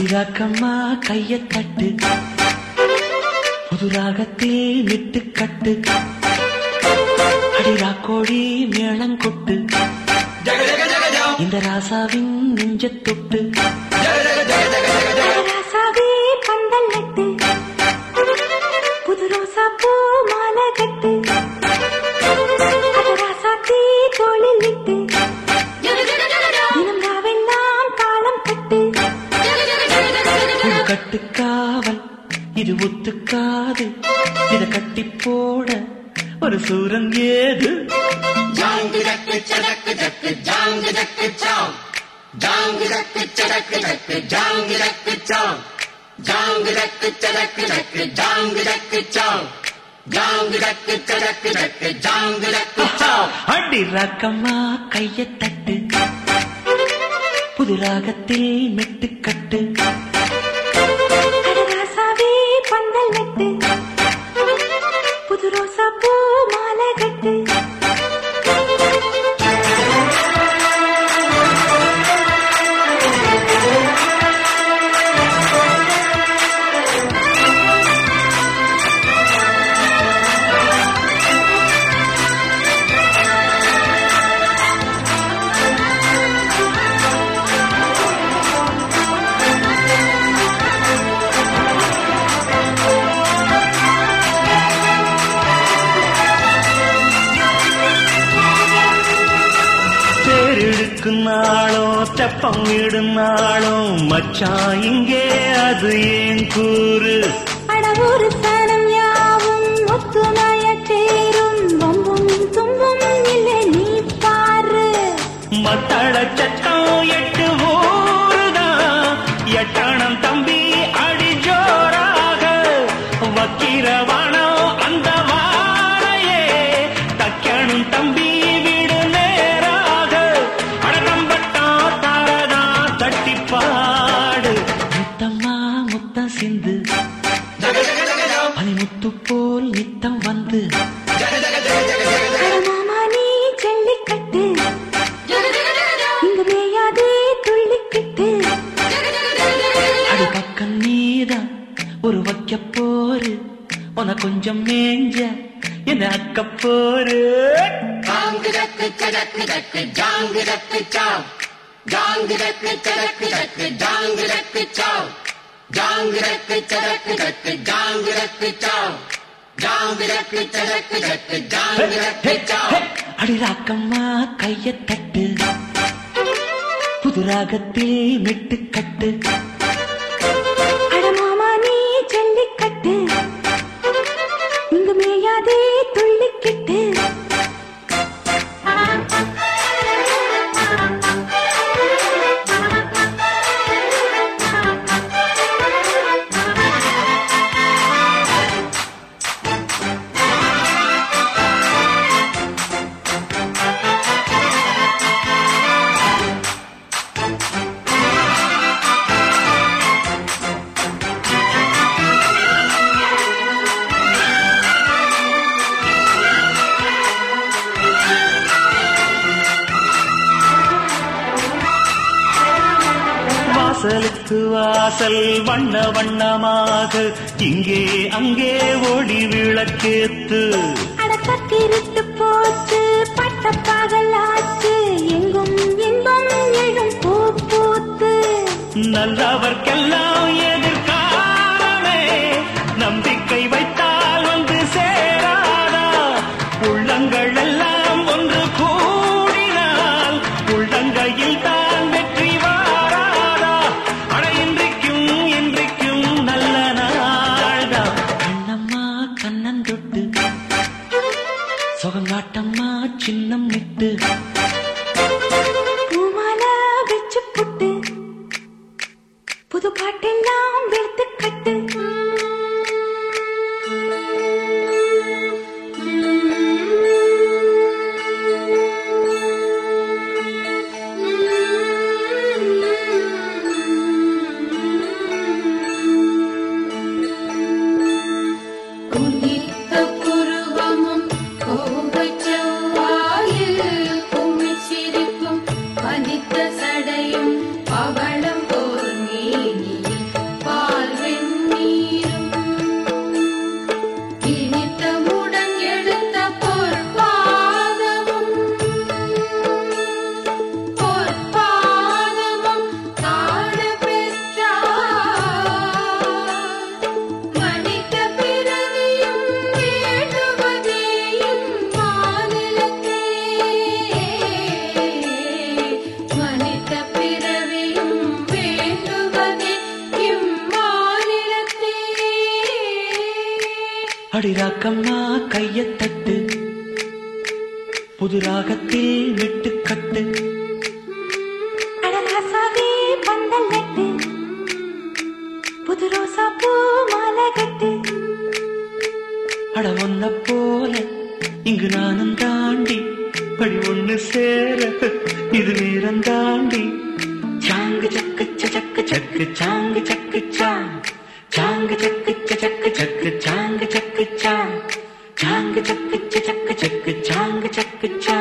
அடிராக்கம்மா கைய தட்டு புது ராகத்தில் விட்டு கட்டு அடிராக்கோழி மேளங்கொட்டு இந்த ராசாவின் நெஞ்ச தொட்டு ராசாவே பந்தல் நட்டு புது ரோசா பூ மாலை கட்டு அட ராசாத்தி தோளில் விட்டு தினம் ராவெல்லாம் தாளம் கட்டு ஒரு கட்டுக்காவல் இது ஒத்துக்காது இத கட்டி போட ஒரு சூரன் ஏது அடி ராக்கம்மா கைய தட்டு புது ராகத்தில் மெட்டு கட்டு அட ராசாவே பந்தல் நட்டு புது ரோசா பூ மாலை கட்டு தேரெடுக்கும் நாளோ தெப்பம் விடும் நாளோ மச்சான் இங்கே அது ஏன் கூறு அட ஒரு சனம் யாவும் ஒத்துமைய சேரும் வம்பும் தும்பும் இல்லை நீ பாரு மத்தள சட்டம் எட்டு ஊருதான் எட்டணம் தம்பி அடி ஜோராக வக்கிரவானோ அந்த வாழையே தக்கணும் தம்பி விடு நேராக அடநம்பட்டா தாரதா தட்டி பாடு முத்தம்மா முத்தம் சிந்து பனிமுத்து போல் நித்தம் வந்து அட மாமா நீ ஜல்லிக்கட்டு இங்கு மேயாதே துள்ளிக்கிட்டு அடி பக்கம் நீதான் ஒரு வைக்க போரு உன கொஞ்சம் மேஞ்ச என்ன அக்க போரு அடி ராக்கம்மா கைய தட்டு புது ராகத்தில் மெட்டு கட்டு அட மாமா நீ ஜல்லிக்கட்டு இங்கு மேயாதே துள்ளிக்கிட்டு வாசலுக்கு வாசல் வண்ண வண்ணமாக இங்கே அங்கே ஒளி விளக்கேத்து அட கத்திருட்டு போச்சு பட்ட பகலாச்சு எங்கும் இன்பம் எழும் பூ பூத்து நல்லவர்க்கெல்லாம் எதிர்காலமே நம்பிக்கை வைத்தால் வந்து சேராதா உள்ளங்கள் எல்லாம் ஒன்று கூடினால் உள்ளங்கையில் தான் வெற்றி வாராதா அட இன்றைக்கும் இன்றைக்கும் நல்ல நாள்தான் கண்ணம்மா கண்ணன் தொட்டு சுகங்காட்டம்மா சின்னம் விட்டு பூமால வச்சு புட்டு புது பாட்டெல்லாம் வெளுத்து கட்டு குனித்த புருவமும் கோபச் செவ்வாயில் குமிழ் ராக்கம்மா கையத் தட்டு புது ராகத்தில் மெட்டுக்கட்டு அடராசாவே பந்தல் நட்டு புது ரோசா பூ மாலை கட்டு அட ஒன்ன போல இங்கு நானும் தாண்டி படி ஒண்ணு சேர இது நேரம் தாண்டி சாங்கு சக்கு சக்கு சக்கு சாங்கு சக்கு சாங் சாங்கு சக்கு சக்கு சக்கு சாங்கு சக்கு சாங் சாங்கு சக்கு சக்கு சக்கு சாங்கு சக்கு சாங்